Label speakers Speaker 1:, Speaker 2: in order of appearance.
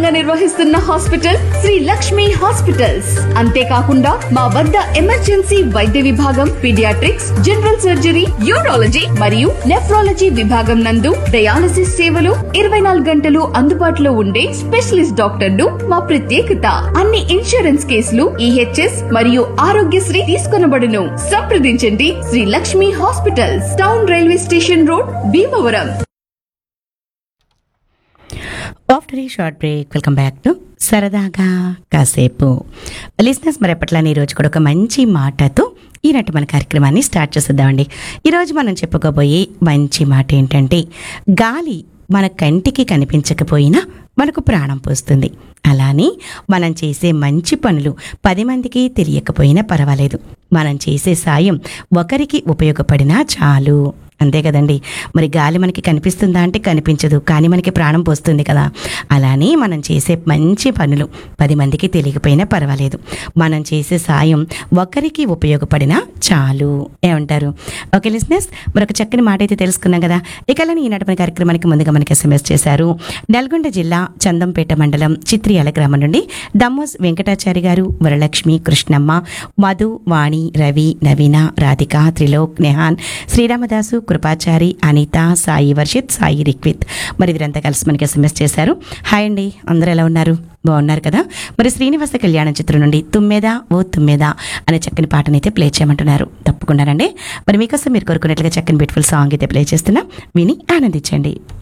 Speaker 1: విజయవంతంగా నిర్వహిస్తున్న hospital Shri Lakshmi hospitals అంతేకాకుండా మా వద్ద ఎమర్జెన్సీ వైద్య విభాగం పీడియాట్రిక్స్ జనరల్ సర్జరీ యూరాలజీ మరియు నెఫ్రాలజీ విభాగం నందు డయాలసిస్ సేవలు ఇరవై నాలుగు గంటలు అందుబాటులో ఉండే స్పెషలిస్ట్ డాక్టర్లు మా ప్రత్యేకత అన్ని ఇన్సూరెన్స్ కేసులు ఈహెచ్ఎస్ మరియు ఆరోగ్యశ్రీ తీసుకొనబడును సంప్రదించండి Sri Lakshmi hospitals town railway station road Bhimavaram
Speaker 2: after ఈ short break welcome back to సరదాగా కాసేపు లిసినర్స్ మరి ఎప్పట్లానే ఈరోజు కూడా ఒక మంచి మాటతో ఈనాటి మన కార్యక్రమాన్ని స్టార్ట్ చేసేద్దామండి ఈరోజు మనం చెప్పుకోబోయే మంచి మాట ఏంటంటే గాలి మన కంటికి కనిపించకపోయినా మనకు ప్రాణం పోస్తుంది అలానే మనం చేసే మంచి పనులు పది మందికి తెలియకపోయినా పర్వాలేదు మనం చేసే సాయం ఒకరికి ఉపయోగపడినా చాలు అంతే కదండి మరి గాలి మనకి కనిపిస్తుందా అంటే కనిపించదు కానీ మనకి ప్రాణం పోస్తుంది కదా అలానే మనం చేసే మంచి పనులు పది మందికి తెలియకపోయినా పర్వాలేదు మనం చేసే సాయం ఒకరికి ఉపయోగపడినా చాలు ఏమంటారు ఓకే లిస్నెస్ మరొక చక్కని మాట అయితే తెలుసుకున్నాం కదా ఇక అలానే ఈనాటి మన కార్యక్రమానికి ముందుగా మనకి ఎస్ఎంఎస్ చేశారు నల్గొండ జిల్లా చందంపేట మండలం చిత్రియాల గ్రామం నుండి దమ్మోస్ వెంకటాచారి గారు వరలక్ష్మి కృష్ణమ్మ మధు వాణి రవి నవీన రాధిక త్రిలోక్ నెహాన్ శ్రీరామదాసు కృపాచారి అనిత సాయి వర్షిత్ సాయి రిక్విత్ మరి వీరంతా కలిసి మనకి ఎస్ఎంఎస్ చేశారు హాయ్ అండి అందరూ ఎలా ఉన్నారు బాగున్నారు కదా మరి శ్రీనివాస కళ్యాణం చిత్రం నుండి తుమ్మెదా ఓ తుమ్మెదా అనే చక్కని పాటనైతే ప్లే చేయమంటున్నారు తప్పకుండానండి మరి మీకోసం మీరు కోరుకున్నట్లుగా చక్కని బ్యూటిఫుల్ సాంగ్ అయితే ప్లే చేస్తున్నా విని ఆనందించండి